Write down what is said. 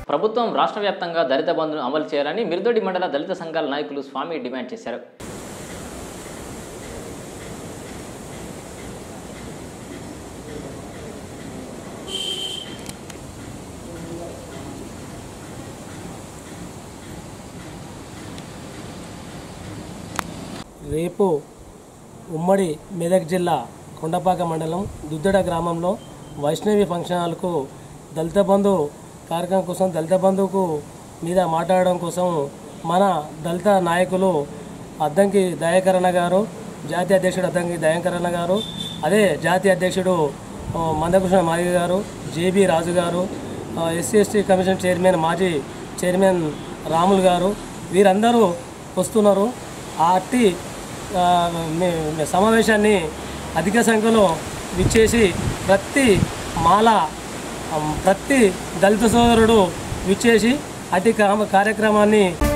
ప్రభుత్వం రాష్ట్ర వ్యాప్తంగా దళిత బంధును అమలు చేయాలని మిర్దొడి మండల దళిత సంఘాల నాయకులు స్వామి డిమాండ్ చేశారు రేపు ఉమ్మడి మెదక్ జిల్లా కొండపాక మండలం దుద్దడ గ్రామంలో వైష్ణవి ఫంక్షన్ హాల్కు దళిత బంధు కార్యక్రమం కోసం దళిత బంధువుకు మీద మాట్లాడడం కోసం మన దళిత నాయకులు అద్దంకి దయాకరణ గారు జాతీయ అధ్యక్షుడు అద్దంకి దయాకరణ గారు అదే జాతీయ అధ్యక్షుడు ఆ, మందకృష్ణ మాదిగ గారు జేబీ రాజు గారు ఎస్సీ ఎస్టీ కమిషన్ చైర్మన్ మాజీ చైర్మన్ రాములు గారు వీరందరూ వస్తున్నారు ఆ అట్టి ఆ, మీ- మీ సమావేశాన్ని అధిక సంఖ్యలో విచ్చేసి ప్రతి మాల ఆ, ప్రతి దళిత సోదరుడు విచ్చేసి అట్టి కార్యక్రమాన్ని